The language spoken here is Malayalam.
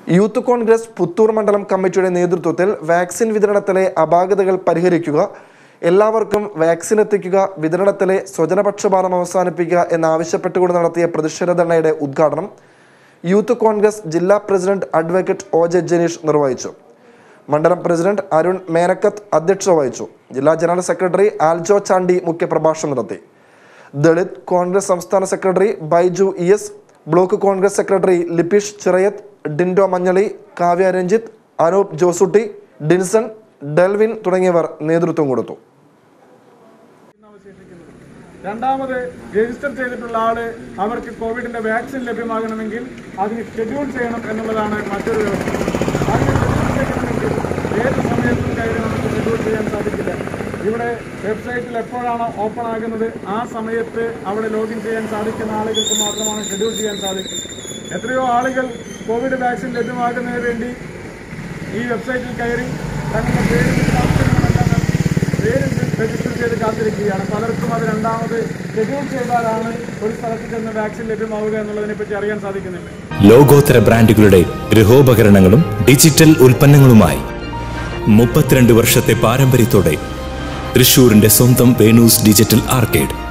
യൂത്ത് കോൺഗ്രസ് പുത്തൂർ മണ്ഡലം കമ്മിറ്റിയുടെ നേതൃത്വത്തിൽ വാക്സിൻ വിതരണത്തിലെ അപാകതകൾ പരിഹരിക്കുക എല്ലാവർക്കും വാക്സിൻ എത്തിക്കുക വിതരണത്തിലെ സ്വജനപക്ഷപാതം അവസാനിപ്പിക്കുക എന്നാവശ്യപ്പെട്ടുകൊണ്ട് നടത്തിയ പ്രതിഷേധ ധർണയുടെ ഉദ്ഘാടനം യൂത്ത് കോൺഗ്രസ് ജില്ലാ president advocate O J Janeesh നിർവഹിച്ചു മണ്ഡലം പ്രസിഡന്റ് അരുൺ മേനക്കത്ത് അധ്യക്ഷത വഹിച്ചു ജില്ലാ ജനറൽ സെക്രട്ടറി ആൽജോ ചാണ്ടി മുഖ്യപ്രഭാഷണം നടത്തി ദളിത് കോൺഗ്രസ് സംസ്ഥാന secretary Baiju E S block Congress secretary Lipeesh Chirayath Dindo Manjali Kavya Ranjith Anoop Josutty Dinson Delvin തുടങ്ങിയവർ നേതൃത്വം കൊടുത്തു രണ്ടാമത് രജിസ്റ്റർ ചെയ്തിട്ടുള്ള ആള് അവർക്ക് കോവിഡിന്റെ വാക്സിൻ ലഭ്യമാകണമെങ്കിൽ അതിന് ഷെഡ്യൂൾ ചെയ്യണം എന്നുള്ളതാണ് മറ്റൊരു വ്യവസ്ഥ അതിന് ഷെഡ്യൂൾ ചെയ്യണമെങ്കിൽ ഏത് സമയത്തും കയറി നമുക്ക് ഷെഡ്യൂൾ ചെയ്യാൻ സാധിക്കില്ല ഇവിടെ വെബ്സൈറ്റിൽ എപ്പോഴാണോ ഓപ്പൺ ആകുന്നത് ആ സമയത്ത് അവിടെ ലോഗിൻ ചെയ്യാൻ സാധിക്കുന്ന ആളുകൾക്ക് മാത്രമാണ് ഷെഡ്യൂൾ ചെയ്യാൻ സാധിക്കും എത്രയോ ആളുകൾ കോവിഡ് വാക്സിൻ ലഭ്യമാകുന്നതിന് വേണ്ടി ഈ വെബ്സൈറ്റിൽ കയറി തങ്ങളുടെ പേര് വിശദാംശങ്ങളെല്ലാം നൽകി പേര് രജിസ്റ്റർ ചെയ്ത് കാത്തിരിക്കുകയാണ് പലർക്കും അത് രണ്ടാമത് ഷെഡ്യൂൾ ചെയ്താലാണ് ഒരു സ്ഥലത്ത് ചെന്ന് വാക്സിൻ ലഭ്യമാവുക എന്നുള്ളതിനെ പറ്റി അറിയാൻ സാധിക്കുന്നില്ല ലോകോത്തര ബ്രാൻഡുകളുടെ ഗൃഹോപകരണങ്ങളും ഡിജിറ്റൽ ഉൽപ്പന്നങ്ങളുമായി മുപ്പത്തിരണ്ട് വർഷത്തെ പാരമ്പര്യത്തോടെ തൃശൂരിന്റെ സ്വന്തം വേണൂസ് ഡിജിറ്റൽ ആർക്കേഡ്